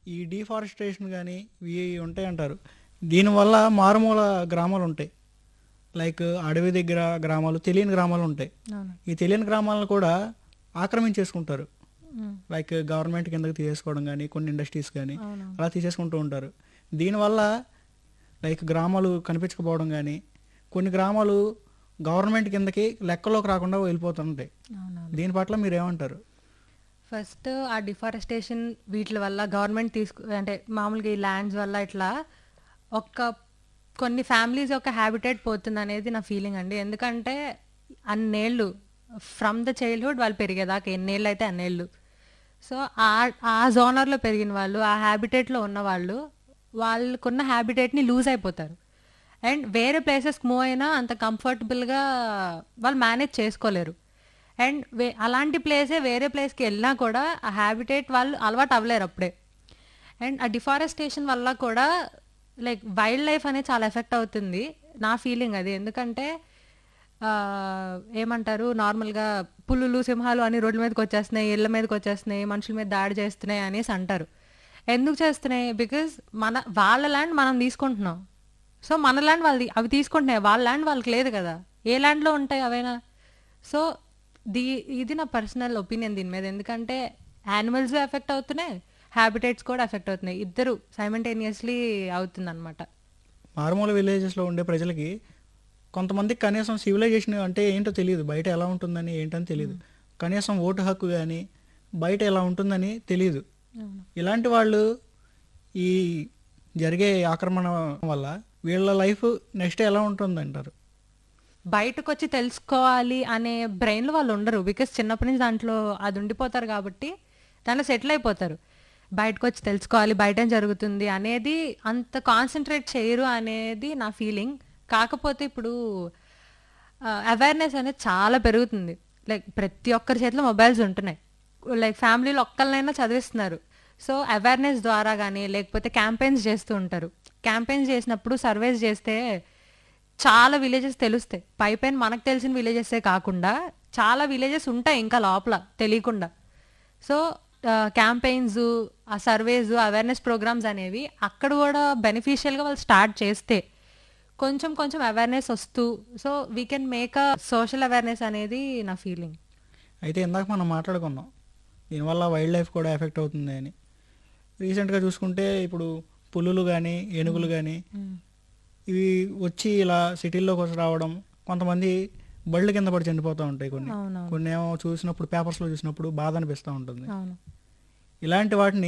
ఈ డిఫారెస్టేషన్ కానీ ఇవి ఉంటాయి అంటారు దీనివల్ల మారుమూల గ్రామాలు ఉంటాయి లైక్ అడవి దగ్గర గ్రామాలు తెలియని గ్రామాలు ఉంటాయి అవును ఈ తెలియని గ్రామాలను కూడా ఆక్రమించేసుకుంటారు ఉమ్, లైక్ గవర్నమెంట్ కిందకి తీసేసుకోవడం కానీ కొన్ని ఇండస్ట్రీస్ కానీ అవును అలా తీసేసుకుంటూ ఉంటారు దీనివల్ల లైక్ గ్రామాలు కనిపించకపోవడం కానీ కొన్ని గ్రామాలు గవర్నమెంట్ కిందకి లెక్కలోకి రాకుండా వెళ్ళిపోతుంటాయి అవునవును దీని పట్ల మీరు ఏమంటారు ఫస్ట్ ఆ డిఫారెస్టేషన్ వీటి వల్ల గవర్నమెంట్ తీసుకు అంటే మామూలుగా ఈ ల్యాండ్స్ వల్ల ఇట్లా ఒక్క కొన్ని ఫ్యామిలీస్ యొక్క హ్యాబిటేట్ పోతుంది అనేది నా ఫీలింగ్ అండి ఎందుకంటే అన్నేళ్ళు ఫ్రమ్ ద చైల్డ్హుడ్ వాళ్ళు పెరిగేదాకా ఎన్నేళ్ళు అయితే అన్నేళ్ళు సో ఆ ఆ జోనర్లో పెరిగిన వాళ్ళు ఆ హ్యాబిటేట్లో ఉన్న వాళ్ళు వాళ్ళకున్న హ్యాబిటేట్ని లూజ్ అయిపోతారు అండ్ వేరే ప్లేసెస్కి మూవ్ అయినా అంత కంఫర్టబుల్గా వాళ్ళు మేనేజ్ చేసుకోలేరు అండ్ వే అలాంటి ప్లేసే వేరే ప్లేస్కి వెళ్ళినా కూడా ఆ హ్యాబిటేట్ వాళ్ళు అలవాటు అవ్వలేరు అప్పుడే అండ్ ఆ డిఫారెస్టేషన్ వల్ల కూడా లైక్ వైల్డ్ లైఫ్ అనేది చాలా ఎఫెక్ట్ అవుతుంది నా ఫీలింగ్ అది ఎందుకంటే ఆ, ఏమంటారు నార్మల్గా పులులు సింహాలు అని రోడ్ల మీదకి వచ్చేస్తున్నాయి ఇళ్ళ మీదకి వచ్చేస్తున్నాయి మనుషుల మీద దాడి చేస్తున్నాయి అనేసి అంటారు ఎందుకు చేస్తున్నాయి బికాజ్ మన వాళ్ళ ల్యాండ్ మనం తీసుకుంటున్నాం సో మన ల్యాండ్ వాళ్ళది అవి తీసుకుంటున్నాయి వాళ్ళ ల్యాండ్ వాళ్ళకి లేదు కదా ఏ ల్యాండ్లో ఉంటాయి అవైనా సో దీ ఇది నా పర్సనల్ ఒపీనియన్ దీని మీద ఎందుకంటే యానిమల్స్ ఎఫెక్ట్ అవుతున్నాయి హ్యాబిటేట్స్ కూడా ఎఫెక్ట్ అవుతున్నాయి ఇద్దరు సైమంటేనియస్లీ అవుతుంది అనమాట మారుమూల విలేజెస్లో ఉండే ప్రజలకి కొంతమందికి కనీసం సివిలైజేషన్ అంటే ఏంటో తెలియదు బయట ఎలా ఉంటుందని ఏంటని తెలియదు కనీసం ఓటు హక్కు కానీ బయట ఎలా ఉంటుందని తెలియదు ఇలాంటి వాళ్ళు ఈ జరిగే ఆక్రమణ వల్ల వీళ్ళ లైఫ్ నెక్స్ట్ ఎలా ఉంటుంది అంటారు బయటకు వచ్చి తెలుసుకోవాలి అనే బ్రెయిన్లో వాళ్ళు ఉండరు బికాస్ చిన్నప్పటి నుంచి దాంట్లో అది ఉండిపోతారు కాబట్టి దాంట్లో సెటిల్ అయిపోతారు బయటకు వచ్చి తెలుసుకోవాలి బయట ఏం జరుగుతుంది అనేది అంత కాన్సన్ట్రేట్ చేయరు అనేది నా ఫీలింగ్ కాకపోతే ఇప్పుడు అవేర్నెస్ అనేది చాలా పెరుగుతుంది లైక్ ప్రతి ఒక్కరి చేతిలో మొబైల్స్ ఉంటున్నాయి లైక్ ఫ్యామిలీలో ఒక్కరినైనా చదివిస్తున్నారు సో అవేర్నెస్ ద్వారా కానీ లేకపోతే క్యాంపెయిన్స్ చేస్తూ ఉంటారు క్యాంపెయిన్స్ చేసినప్పుడు సర్వేస్ చేస్తే చాలా విలేజెస్ తెలుస్తాయి పై పైన మనకు తెలిసిన విలేజెసే కాకుండా చాలా విలేజెస్ ఉంటాయి ఇంకా లోపల తెలియకుండా సో క్యాంపెయిన్స్ ఆ సర్వేస్ అవేర్నెస్ ప్రోగ్రామ్స్ అనేవి అక్కడ కూడా బెనిఫిషియల్గా వాళ్ళు స్టార్ట్ చేస్తే కొంచెం కొంచెం అవేర్నెస్ వస్తూ so we can make a social awareness అనేది నా ఫీలింగ్ అయితే ఇందాక మనం మాట్లాడుకున్నాం దీనివల్ల వైల్డ్ లైఫ్ కూడా ఎఫెక్ట్ అవుతుంది అని రీసెంట్గా చూసుకుంటే ఇప్పుడు పులులు కానీ ఏనుగులు కానీ ఇవి వచ్చి ఇలా సిటీల్లోకి వచ్చి రావడం కొంతమంది బళ్ళు కింద పడి చనిపోతూ ఉంటాయి కొన్ని అవునవును కొన్ని ఏమో చూసినప్పుడు పేపర్స్లో చూసినప్పుడు బాధ అనిపిస్తూ ఉంటుంది అవును ఇలాంటి వాటిని